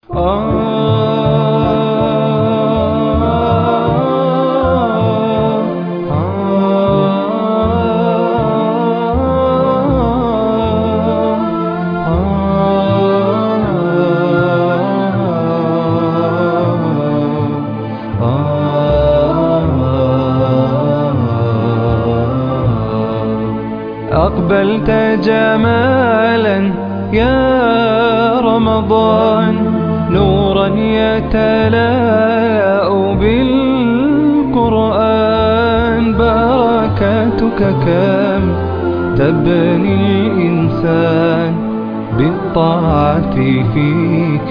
أقبلت جمالا يا رمضان نورا يتلاء بالقرآن بركاتك كم تبني الإنسان بالطاعة فيك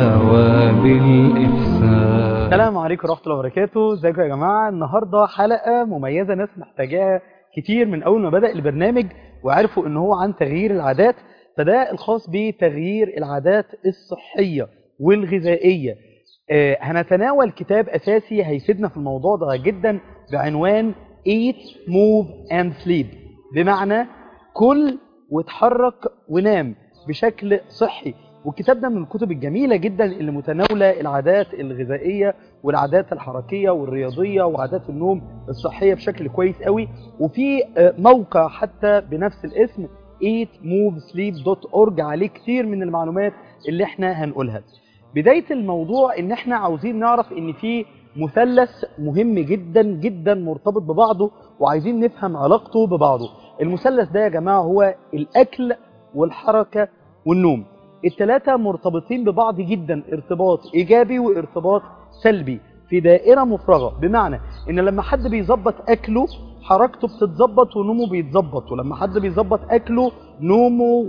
وبالإحسان السلام عليكم ورحمة الله وبركاته ازيكم يا جماعة النهاردة حلقة مميزة ناس محتاجاها كتير من أول ما بدأ البرنامج وعرفوا إن هو عن تغيير العادات فده الخاص بتغيير العادات الصحية والغذائية آه هنتناول كتاب أساسي هيفيدنا في الموضوع ده جدا بعنوان Eat, Move and Sleep بمعنى كل واتحرك ونام بشكل صحي والكتاب ده من الكتب الجميلة جدا اللي متناولة العادات الغذائية والعادات الحركية والرياضية وعادات النوم الصحية بشكل كويس قوي وفي موقع حتى بنفس الاسم eatmovesleep.org عليه كتير من المعلومات اللي احنا هنقولها بداية الموضوع ان احنا عاوزين نعرف ان في مثلث مهم جدا جدا مرتبط ببعضه وعايزين نفهم علاقته ببعضه المثلث ده يا جماعة هو الأكل والحركة والنوم الثلاثة مرتبطين ببعض جدا ارتباط إيجابي وارتباط سلبي في دائرة مفرغة بمعنى إن لما حد بيظبط أكله حركته بتتظبط ونومه بيتظبط ولما حد بيظبط أكله نومه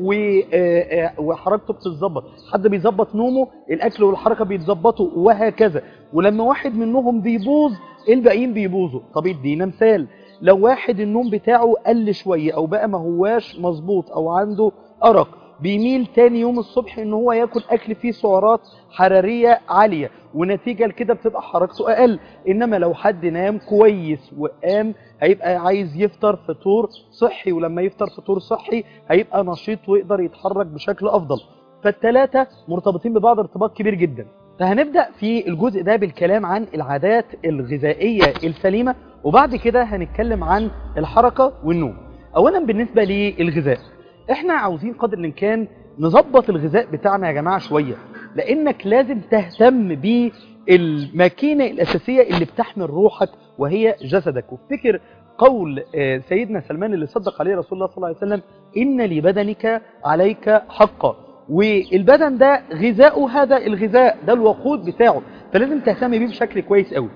وحركته بتتظبط حد بيظبط نومه الأكل والحركة بيتظبطوا وهكذا ولما واحد منهم بيبوظ الباقيين بيبوظوا طب ادينا مثال لو واحد النوم بتاعه قل شوية أو بقى ما هواش مظبوط أو عنده أرق بيميل تاني يوم الصبح ان هو ياكل اكل فيه سعرات حرارية عالية ونتيجة لكده بتبقى حركته اقل انما لو حد نام كويس وقام هيبقى عايز يفطر فطور صحي ولما يفطر فطور صحي هيبقى نشيط ويقدر يتحرك بشكل افضل فالتلاتة مرتبطين ببعض ارتباط كبير جدا فهنبدأ في الجزء ده بالكلام عن العادات الغذائية السليمة وبعد كده هنتكلم عن الحركة والنوم اولا بالنسبة للغذاء احنا عاوزين قدر الامكان نظبط الغذاء بتاعنا يا جماعة شوية لانك لازم تهتم بالماكينة الاساسية اللي بتحمل روحك وهي جسدك وافتكر قول سيدنا سلمان اللي صدق عليه رسول الله صلى الله عليه وسلم ان لبدنك عليك حقا والبدن ده غذاؤه هذا الغذاء ده الوقود بتاعه فلازم تهتم بيه بشكل كويس قوي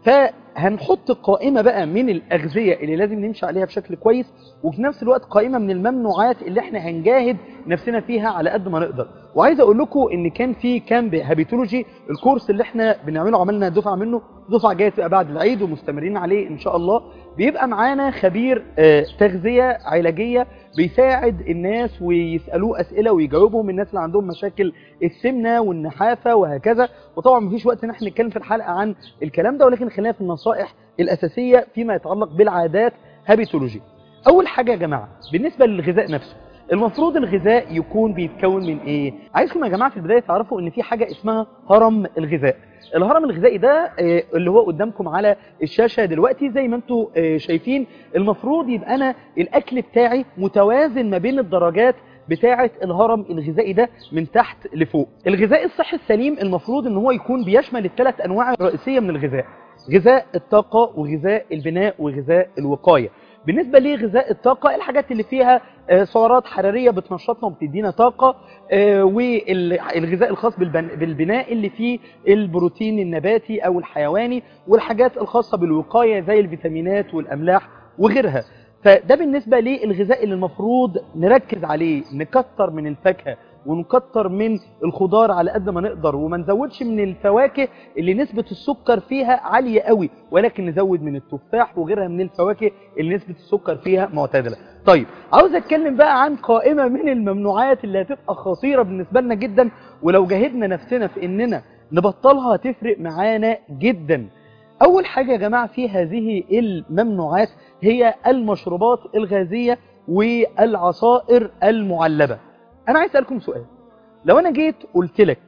فهنحط قائمة بقى من الأغذية اللي لازم نمشي عليها بشكل كويس وفي نفس الوقت قائمة من الممنوعات اللي احنا هنجاهد نفسنا فيها على قد ما نقدر وعايز اقول لكم ان كان في كامب هابيتولوجي الكورس اللي احنا بنعمله عملنا دفعة منه دفعة جاية تبقى بعد العيد ومستمرين عليه ان شاء الله بيبقى معانا خبير تغذية علاجية بيساعد الناس ويسألوه أسئلة ويجاوبهم الناس اللي عندهم مشاكل السمنة والنحافة وهكذا وطبعا مفيش وقت ان احنا نتكلم في الحلقة عن الكلام ده ولكن خلينا في النصائح الأساسية فيما يتعلق بالعادات هابيتولوجي أول حاجة يا جماعة بالنسبة للغذاء نفسه المفروض الغذاء يكون بيتكون من ايه عايزكم يا جماعة في البداية تعرفوا ان في حاجة اسمها هرم الغذاء الهرم الغذائي ده اللي هو قدامكم على الشاشة دلوقتي زي ما انتم شايفين المفروض يبقى انا الاكل بتاعي متوازن ما بين الدرجات بتاعة الهرم الغذائي ده من تحت لفوق الغذاء الصحي السليم المفروض ان هو يكون بيشمل الثلاث انواع الرئيسية من الغذاء غذاء الطاقة وغذاء البناء وغذاء الوقاية بالنسبة لغذاء الطاقة الحاجات اللي فيها سعرات حرارية بتنشطنا وبتدينا طاقة والغذاء الخاص بالبناء اللي فيه البروتين النباتي أو الحيواني والحاجات الخاصة بالوقاية زي الفيتامينات والأملاح وغيرها فده بالنسبة للغذاء اللي المفروض نركز عليه نكتر من الفاكهة ونكتر من الخضار على قد ما نقدر وما نزودش من الفواكه اللي نسبة السكر فيها عالية قوي ولكن نزود من التفاح وغيرها من الفواكه اللي نسبة السكر فيها معتدلة طيب عاوز اتكلم بقى عن قائمة من الممنوعات اللي هتبقى خطيرة بالنسبة لنا جدا ولو جاهدنا نفسنا في اننا نبطلها هتفرق معانا جدا اول حاجة يا جماعة في هذه الممنوعات هي المشروبات الغازية والعصائر المعلبة انا عايز اسالكم سؤال لو انا جيت قلت لك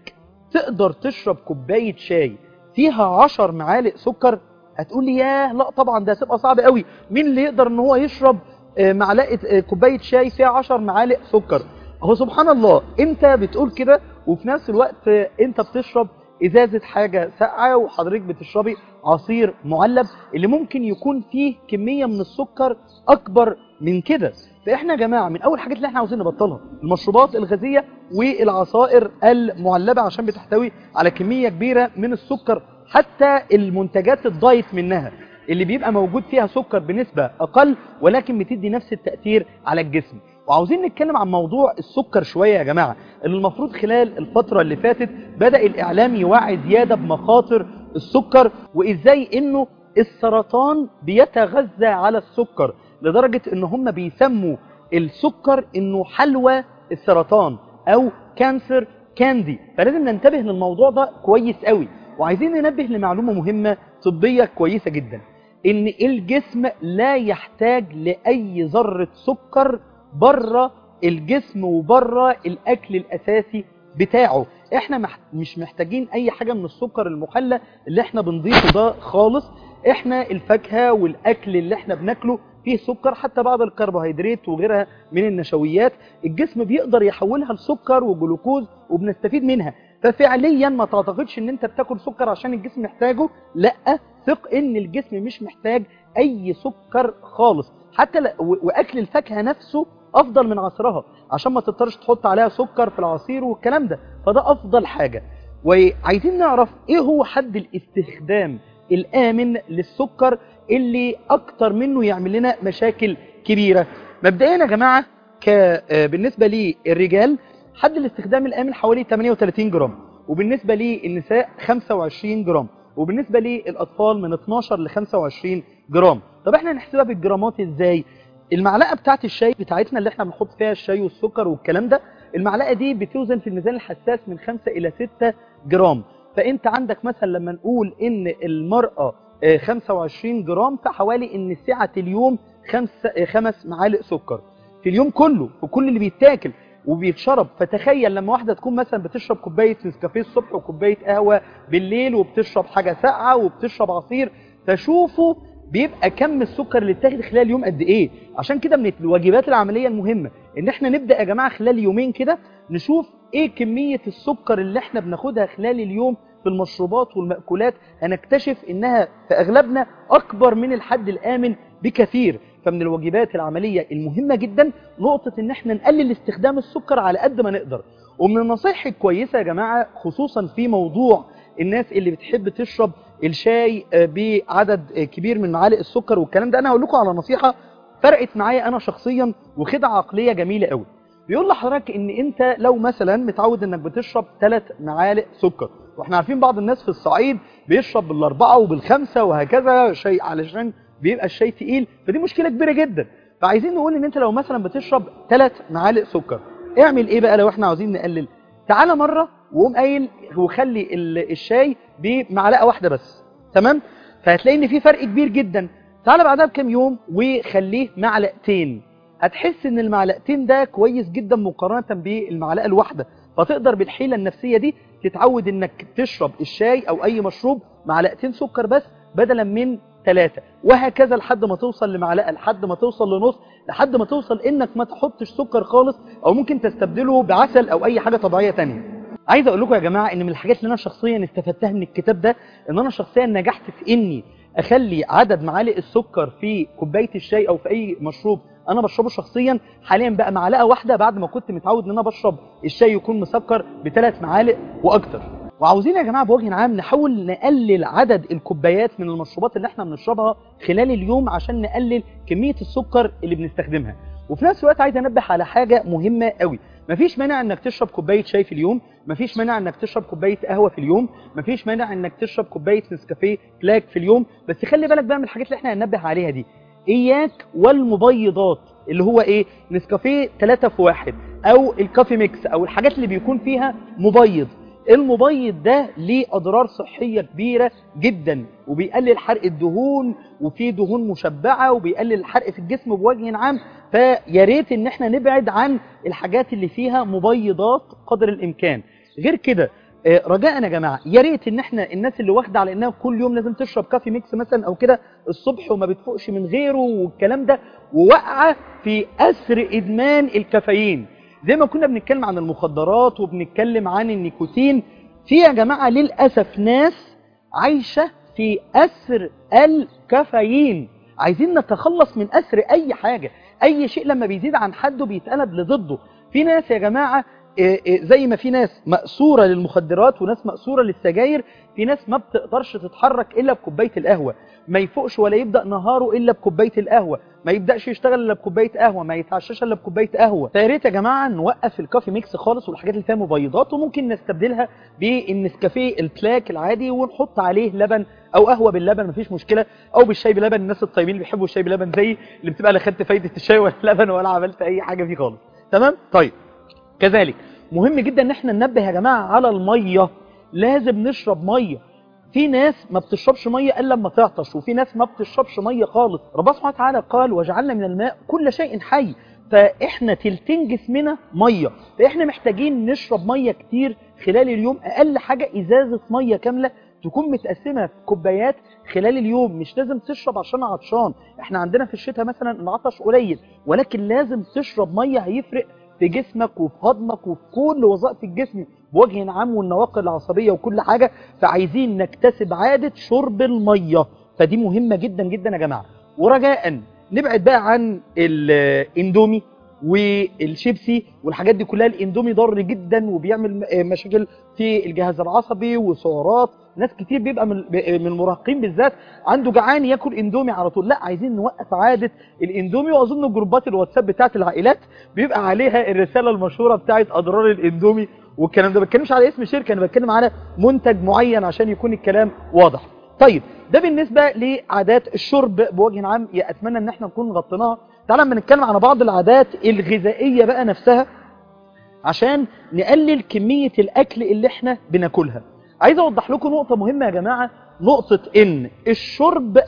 تقدر تشرب كوبايه شاي فيها 10 معالق سكر هتقول لي ياه لا طبعا ده هتبقى صعب قوي مين اللي يقدر ان هو يشرب آه، معلقه آه، كوبايه شاي فيها 10 معالق سكر هو سبحان الله انت بتقول كده وفي نفس الوقت آه، انت بتشرب ازازه حاجه ساقعه وحضرتك بتشربي عصير معلب اللي ممكن يكون فيه كميه من السكر اكبر من كده فاحنا يا جماعه من اول حاجات اللي احنا عاوزين نبطلها المشروبات الغازيه والعصائر المعلبه عشان بتحتوي على كميه كبيره من السكر حتى المنتجات الدايت منها اللي بيبقى موجود فيها سكر بنسبه اقل ولكن بتدي نفس التاثير على الجسم وعاوزين نتكلم عن موضوع السكر شويه يا جماعه اللي المفروض خلال الفتره اللي فاتت بدا الاعلام يوعي زياده بمخاطر السكر وازاي انه السرطان بيتغذى على السكر لدرجه ان هم بيسموا السكر انه حلوى السرطان او كانسر كاندي فلازم ننتبه للموضوع ده كويس قوي وعايزين ننبه لمعلومه مهمه طبيه كويسه جدا ان الجسم لا يحتاج لاي ذره سكر بره الجسم وبره الاكل الاساسي بتاعه احنا مح مش محتاجين اي حاجه من السكر المحلى اللي احنا بنضيفه ده خالص احنا الفاكهه والاكل اللي احنا بناكله فيه سكر حتى بعض الكربوهيدرات وغيرها من النشويات الجسم بيقدر يحولها لسكر وجلوكوز وبنستفيد منها ففعليا ما تعتقدش ان انت بتاكل سكر عشان الجسم محتاجه لا ثق ان الجسم مش محتاج اي سكر خالص حتى ل... و... واكل الفاكهه نفسه افضل من عصرها عشان ما تضطرش تحط عليها سكر في العصير والكلام ده فده افضل حاجه وعايزين نعرف ايه هو حد الاستخدام الامن للسكر اللي اكتر منه يعمل لنا مشاكل كبيره مبدئيا يا جماعه ك... آه، بالنسبه للرجال حد الاستخدام الامن حوالي 38 جرام وبالنسبه للنساء 25 جرام وبالنسبه للاطفال من 12 ل 25 جرام طب احنا نحسبها بالجرامات ازاي المعلقه بتاعت الشاي بتاعتنا اللي احنا بنحط فيها الشاي والسكر والكلام ده المعلقه دي بتوزن في الميزان الحساس من 5 الى 6 جرام فانت عندك مثلا لما نقول ان المراه آه، 25 جرام فحوالي ان سعه اليوم خمس آه، خمس معالق سكر في اليوم كله في كل اللي بيتاكل وبيتشرب فتخيل لما واحده تكون مثلا بتشرب كوبايه نسكافيه الصبح وكوبايه قهوه بالليل وبتشرب حاجه ساقعه وبتشرب عصير فشوفوا بيبقى كم السكر اللي اتاخد خلال اليوم قد ايه عشان كده من الواجبات العمليه المهمه ان احنا نبدا يا جماعه خلال يومين كده نشوف ايه كميه السكر اللي احنا بناخدها خلال اليوم في المشروبات والمأكولات هنكتشف انها في اغلبنا اكبر من الحد الامن بكثير فمن الواجبات العمليه المهمه جدا نقطه ان احنا نقلل استخدام السكر على قد ما نقدر ومن النصائح الكويسه يا جماعه خصوصا في موضوع الناس اللي بتحب تشرب الشاي آه، بعدد آه، كبير من معالق السكر والكلام ده انا هقول لكم على نصيحه فرقت معايا انا شخصيا وخدعه عقليه جميله قوي بيقول لحضرتك ان انت لو مثلا متعود انك بتشرب ثلاث معالق سكر واحنا عارفين بعض الناس في الصعيد بيشرب بالاربعه وبالخمسه وهكذا شيء علشان بيبقى الشاي تقيل فدي مشكله كبيره جدا فعايزين نقول ان انت لو مثلا بتشرب ثلاث معالق سكر اعمل ايه بقى لو احنا عاوزين نقلل تعالى مره وقوم قايل وخلي ال- الشاي بمعلقه واحده بس تمام فهتلاقي ان في فرق كبير جدا تعالى بعدها بكام يوم وخليه معلقتين هتحس ان المعلقتين ده كويس جدا مقارنه بالمعلقه الواحده فتقدر بالحيله النفسيه دي تتعود انك تشرب الشاي او اي مشروب معلقتين سكر بس بدلا من ثلاثة وهكذا لحد ما توصل لمعلقة لحد ما توصل لنص لحد ما توصل انك ما تحطش سكر خالص او ممكن تستبدله بعسل او اي حاجة طبيعية تانية عايز اقول لكم يا جماعة ان من الحاجات اللي انا شخصيا استفدتها من الكتاب ده ان انا شخصيا نجحت في اني اخلي عدد معالق السكر في كوباية الشاي او في اي مشروب انا بشربه شخصيا حاليا بقى معلقة واحدة بعد ما كنت متعود ان انا بشرب الشاي يكون مسكر بثلاث معالق واكتر وعاوزين يا جماعه بوجه عام نحاول نقلل عدد الكوبايات من المشروبات اللي احنا بنشربها خلال اليوم عشان نقلل كميه السكر اللي بنستخدمها وفي نفس الوقت عايز انبه على حاجه مهمه قوي مفيش مانع انك تشرب كوبايه شاي في اليوم مفيش مانع انك تشرب كوبايه قهوه في اليوم مفيش مانع انك تشرب كوبايه نسكافيه بلاك في اليوم بس خلي بالك بقى من الحاجات اللي احنا هننبه عليها دي اياك والمبيضات اللي هو ايه نسكافيه 3 في 1 او الكافي ميكس او الحاجات اللي بيكون فيها مبيض المبيض ده ليه اضرار صحيه كبيره جدا وبيقلل حرق الدهون وفيه دهون مشبعه وبيقلل الحرق في الجسم بوجه عام فيا ريت ان احنا نبعد عن الحاجات اللي فيها مبيضات قدر الامكان غير كده آه، رجاء يا جماعه يا ريت ان احنا الناس اللي واخده على انها كل يوم لازم تشرب كافي ميكس مثلا او كده الصبح وما بتفوقش من غيره والكلام ده وواقعه في اسر ادمان الكافيين زي ما كنا بنتكلم عن المخدرات وبنتكلم عن النيكوتين في يا جماعه للاسف ناس عايشه في اسر الكافيين عايزين نتخلص من اسر اي حاجه اي شيء لما بيزيد عن حده بيتقلب لضده في ناس يا جماعه إيه إيه زي ما في ناس مأسورة للمخدرات وناس مأسورة للسجاير في ناس ما بتقدرش تتحرك إلا بكوباية القهوة ما يفوقش ولا يبدأ نهاره إلا بكوباية القهوة ما يبدأش يشتغل إلا بكوباية قهوة ما يتعشاش إلا بكوباية قهوة فيا ريت يا جماعة نوقف الكافي ميكس خالص والحاجات اللي فيها مبيضات وممكن نستبدلها بالنسكافيه البلاك العادي ونحط عليه لبن او قهوه باللبن مفيش مشكله او بالشاي بلبن الناس الطيبين اللي بيحبوا الشاي بلبن زي اللي بتبقى لا خدت فايده الشاي ولا اللبن ولا عملت اي حاجه فيه خالص تمام طيب كذلك مهم جدا ان احنا ننبه يا جماعه على الميه لازم نشرب ميه في ناس ما بتشربش ميه الا لما تعطش وفي ناس ما بتشربش ميه خالص ربنا سبحانه وتعالى قال وجعلنا من الماء كل شيء حي فاحنا تلتين جسمنا ميه فاحنا محتاجين نشرب ميه كتير خلال اليوم اقل حاجه ازازه ميه كامله تكون متقسمه في كوبايات خلال اليوم مش لازم تشرب عشان عطشان احنا عندنا في الشتاء مثلا العطش قليل ولكن لازم تشرب ميه هيفرق في جسمك وفي هضمك وفي كل وظائف الجسم بوجه عام والنواقل العصبيه وكل حاجه فعايزين نكتسب عاده شرب الميه فدي مهمه جدا جدا يا جماعه ورجاء نبعد بقى عن الاندومي والشيبسي والحاجات دي كلها الاندومي ضار جدا وبيعمل مشاكل في الجهاز العصبي وسعرات ناس كتير بيبقى من من المراهقين بالذات عنده جعان ياكل اندومي على طول لا عايزين نوقف عاده الاندومي واظن جروبات الواتساب بتاعت العائلات بيبقى عليها الرساله المشهوره بتاعت اضرار الاندومي والكلام ده ما بتكلمش على اسم شركه انا بتكلم على منتج معين عشان يكون الكلام واضح طيب ده بالنسبه لعادات الشرب بوجه عام يا اتمنى ان احنا نكون غطيناها تعالى اما نتكلم عن بعض العادات الغذائيه بقى نفسها عشان نقلل كميه الاكل اللي احنا بناكلها عايز اوضح لكم نقطه مهمه يا جماعه نقطه ان الشرب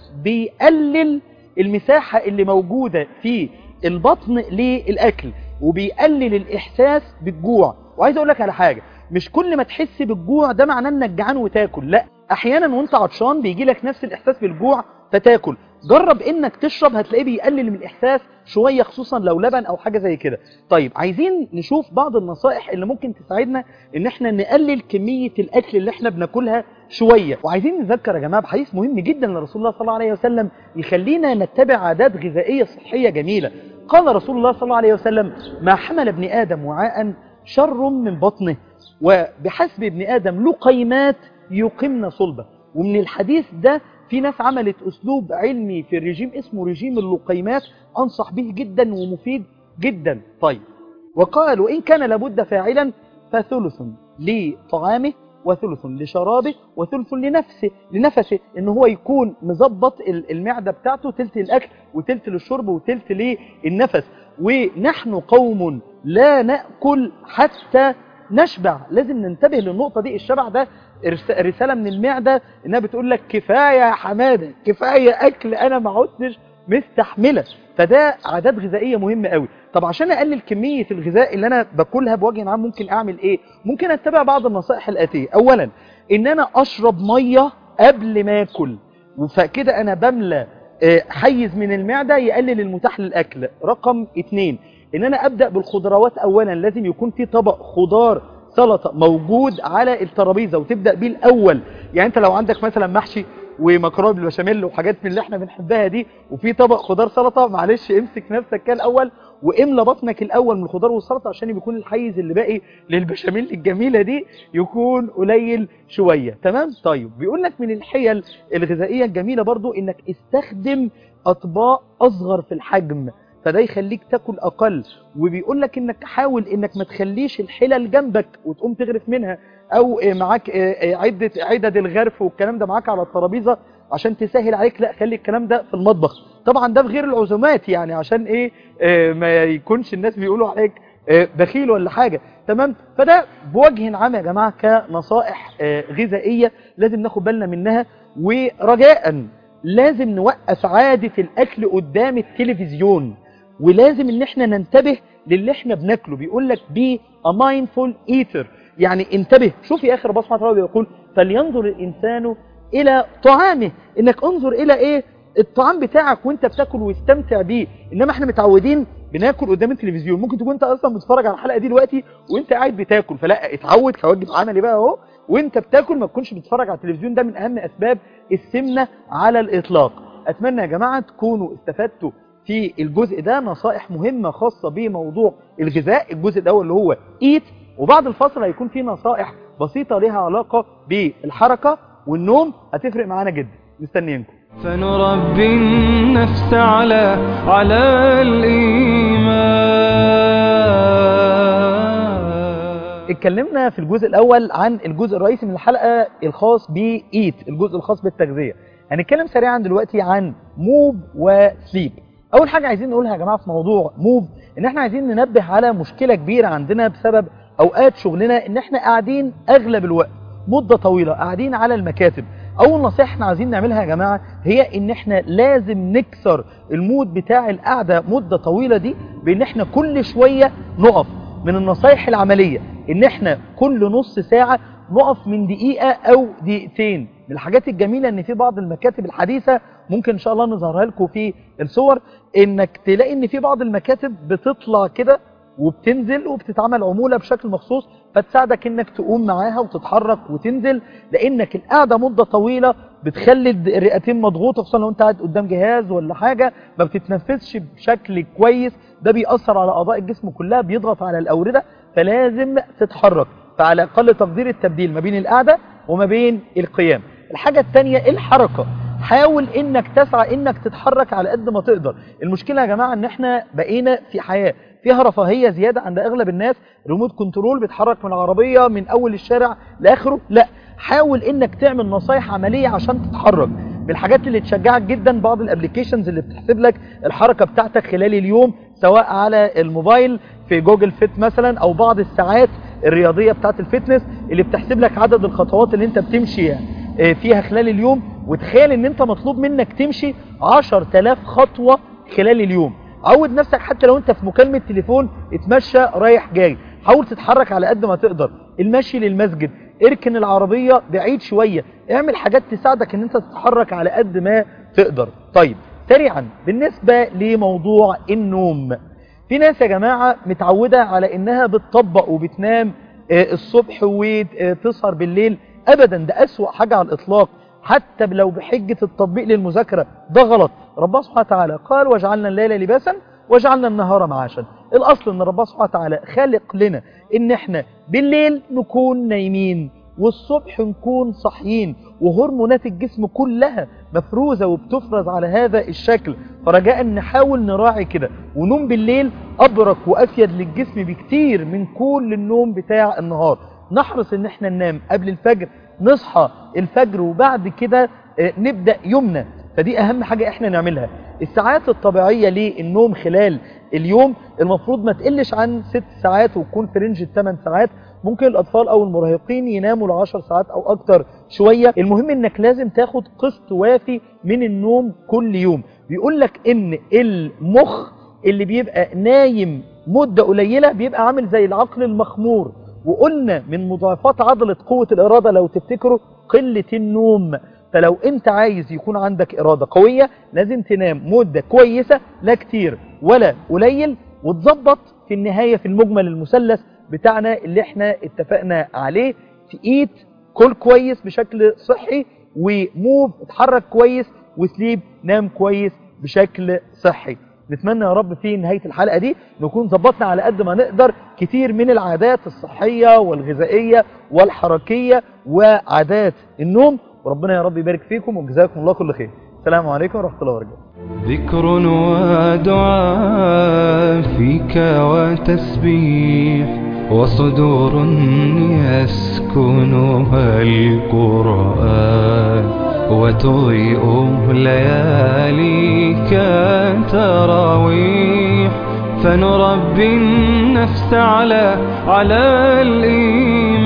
بيقلل المساحه اللي موجوده في البطن للاكل وبيقلل الاحساس بالجوع وعايز اقول لك على حاجه مش كل ما تحس بالجوع ده معناه انك جعان وتاكل لا احيانا وانت عطشان بيجي لك نفس الاحساس بالجوع فتاكل جرب انك تشرب هتلاقيه بيقلل من الاحساس شويه خصوصا لو لبن او حاجه زي كده طيب عايزين نشوف بعض النصائح اللي ممكن تساعدنا ان احنا نقلل كميه الاكل اللي احنا بناكلها شويه وعايزين نذكر يا جماعه بحديث مهم جدا لرسول الله صلى الله عليه وسلم يخلينا نتبع عادات غذائيه صحيه جميله قال رسول الله صلى الله عليه وسلم ما حمل ابن ادم وعاء شر من بطنه وبحسب ابن ادم لقيمات يقمن صلبه ومن الحديث ده في ناس عملت اسلوب علمي في الرجيم اسمه رجيم اللقيمات انصح به جدا ومفيد جدا طيب وقال وان كان لابد فاعلا فثلث لطعامه وثلث لشرابه وثلث لنفسه لنفسه ان هو يكون مظبط المعده بتاعته تلت الاكل وتلت للشرب وتلت للنفس ونحن قوم لا ناكل حتى نشبع لازم ننتبه للنقطه دي الشبع ده رساله من المعده انها بتقول لك كفايه يا حماده كفايه اكل انا ما عدتش مستحمله فده عادات غذائيه مهمه قوي طب عشان اقلل كميه الغذاء اللي انا باكلها بوجه عام ممكن اعمل ايه ممكن اتبع بعض النصائح الاتيه اولا ان انا اشرب ميه قبل ما اكل فكده انا بملى حيز من المعده يقلل المتاح للاكل رقم اتنين ان انا ابدا بالخضروات اولا لازم يكون في طبق خضار سلطه موجود على الترابيزه وتبدا بيه الاول يعني انت لو عندك مثلا محشي ومكرونه بالبشاميل وحاجات من اللي احنا بنحبها دي وفي طبق خضار سلطه معلش امسك نفسك كده الاول واملى بطنك الاول من الخضار والسلطه عشان يكون الحيز اللي باقي للبشاميل الجميله دي يكون قليل شويه تمام طيب بيقول لك من الحيل الغذائيه الجميله برضو انك استخدم اطباق اصغر في الحجم فده يخليك تاكل اقل وبيقول لك انك حاول انك ما تخليش الحلل جنبك وتقوم تغرف منها او معاك عده عدد الغرف والكلام ده معاك على الترابيزه عشان تسهل عليك لا خلي الكلام ده في المطبخ طبعا ده في غير العزومات يعني عشان ايه ما يكونش الناس بيقولوا عليك بخيل ولا حاجه تمام فده بوجه عام يا جماعه كنصائح غذائيه لازم ناخد بالنا منها ورجاء لازم نوقف عاده الاكل قدام التلفزيون ولازم ان احنا ننتبه للي احنا بناكله بيقول لك بي a mindful eater يعني انتبه شوف يا اخي ربنا سبحانه وتعالى بيقول فلينظر الانسان الى طعامه انك انظر الى ايه الطعام بتاعك وانت بتاكل واستمتع بيه انما احنا متعودين بناكل قدام التلفزيون ممكن تكون انت اصلا بتتفرج على الحلقه دي دلوقتي وانت قاعد بتاكل فلا اتعود كواجب عملي بقى اهو وانت بتاكل ما تكونش بتتفرج على التلفزيون ده من اهم اسباب السمنه على الاطلاق اتمنى يا جماعه تكونوا استفدتوا في الجزء ده نصائح مهمه خاصه بموضوع الغذاء الجزء ده اللي هو ايت وبعد الفصل هيكون في نصائح بسيطه ليها علاقه بالحركه والنوم هتفرق معانا جدا مستنيينكم فنربي النفس على على الإيمان اتكلمنا في الجزء الاول عن الجزء الرئيسي من الحلقه الخاص بايت الجزء الخاص بالتغذيه هنتكلم سريعا دلوقتي عن موف وسليب اول حاجه عايزين نقولها يا جماعه في موضوع موف ان احنا عايزين ننبه على مشكله كبيره عندنا بسبب اوقات شغلنا ان احنا قاعدين اغلب الوقت مده طويله قاعدين على المكاتب اول نصيحه احنا عايزين نعملها يا جماعه هي ان احنا لازم نكسر المود بتاع القعده مده طويله دي بان احنا كل شويه نقف من النصايح العمليه ان احنا كل نص ساعه نقف من دقيقه او دقيقتين من الحاجات الجميله ان في بعض المكاتب الحديثه ممكن ان شاء الله نظهرها لكم في الصور انك تلاقي ان في بعض المكاتب بتطلع كده وبتنزل وبتتعمل عمولة بشكل مخصوص فتساعدك انك تقوم معاها وتتحرك وتنزل لانك القعدة مدة طويلة بتخلي الرئتين مضغوطة خصوصا لو انت قاعد قدام جهاز ولا حاجة ما بتتنفسش بشكل كويس ده بيأثر على اعضاء الجسم كلها بيضغط على الاوردة فلازم تتحرك فعلى اقل تقدير التبديل ما بين القعدة وما بين القيام الحاجة التانية الحركة حاول انك تسعى انك تتحرك على قد ما تقدر المشكلة يا جماعة ان احنا بقينا في حياة فيها رفاهية زيادة عند اغلب الناس ريموت كنترول بيتحرك من العربية من اول الشارع لاخره لا حاول انك تعمل نصايح عملية عشان تتحرك بالحاجات اللي تشجعك جدا بعض الابليكيشنز اللي بتحسب لك الحركة بتاعتك خلال اليوم سواء على الموبايل في جوجل فيت مثلا او بعض الساعات الرياضية بتاعت الفتنس اللي بتحسب لك عدد الخطوات اللي انت بتمشي فيها خلال اليوم وتخيل ان انت مطلوب منك تمشي 10000 خطوة خلال اليوم عود نفسك حتى لو انت في مكالمة تليفون اتمشى رايح جاي حاول تتحرك على قد ما تقدر المشي للمسجد اركن العربية بعيد شوية اعمل حاجات تساعدك ان انت تتحرك على قد ما تقدر طيب سريعا بالنسبة لموضوع النوم في ناس يا جماعة متعودة على انها بتطبق وبتنام الصبح وتسهر بالليل ابدا ده اسوأ حاجة على الاطلاق حتى لو بحجة التطبيق للمذاكرة ده غلط ربنا سبحانه وتعالى قال وجعلنا الليل لباسا وجعلنا النهار معاشا الاصل ان ربنا سبحانه وتعالى خالق لنا ان احنا بالليل نكون نايمين والصبح نكون صحيين وهرمونات الجسم كلها مفروزة وبتفرز على هذا الشكل فرجاء نحاول نراعي كده ونوم بالليل أبرك وأفيد للجسم بكتير من كل النوم بتاع النهار نحرص ان احنا ننام قبل الفجر نصحى الفجر وبعد كده نبدأ يومنا فدي أهم حاجة احنا نعملها الساعات الطبيعية للنوم خلال اليوم المفروض ما تقلش عن 6 ساعات وتكون في رينج 8 ساعات ممكن الأطفال أو المراهقين يناموا ل 10 ساعات أو أكتر شوية المهم إنك لازم تاخد قسط وافي من النوم كل يوم بيقول لك إن المخ اللي بيبقى نايم مدة قليلة بيبقى عامل زي العقل المخمور وقلنا من مضاعفات عضلة قوة الإرادة لو تفتكروا قلة النوم فلو انت عايز يكون عندك إرادة قوية لازم تنام مدة كويسة لا كتير ولا قليل وتظبط في النهاية في المجمل المثلث بتاعنا اللي احنا اتفقنا عليه تقيت كل كويس بشكل صحي وموف اتحرك كويس وسليب نام كويس بشكل صحي نتمنى يا رب في نهاية الحلقة دي نكون ظبطنا على قد ما نقدر كتير من العادات الصحية والغذائية والحركية وعادات النوم وربنا يا رب يبارك فيكم وجزاكم الله كل خير السلام عليكم ورحمة الله وبركاته ذكر ودعاء فيك وتسبيح وصدور يسكنها القرآن وتضيء لياليك تراويح فنربي النفس على على الإيمان